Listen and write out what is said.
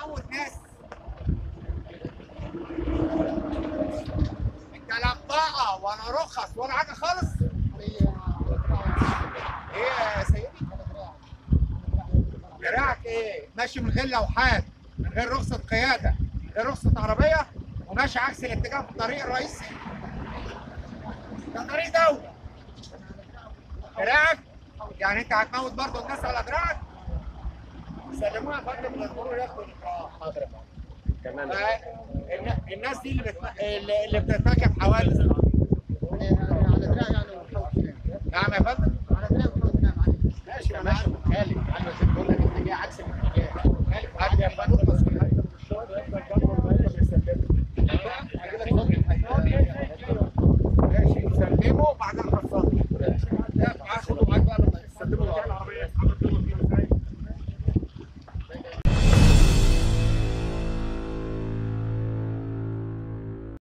هتموت ناس انت لا بطاقه ولا رخص ولا حاجه خالص ايه يا سيدي دراعك ايه ماشي من غير لوحات من غير رخصه قياده من غير رخصه عربيه وماشي عكس الاتجاه في الطريق الرئيسي ده طريق دوله دراعك يعني انت هتموت برضه الناس على دراعك سلموها يا فندم للمرور ياخدوا الاجراء حاضر تمام الن- الناس دي اللي بتم... اللي اللي بترتكب حوادث على دراع يعني وحوش نعم يا فندم على دراع وحوش نعم عليك ماشي انا ماشي مخالف انا بس بقول لك اتجاه عكس الاتجاه مخالف عادي يا فندم ماشي سلمه بعدين حصلت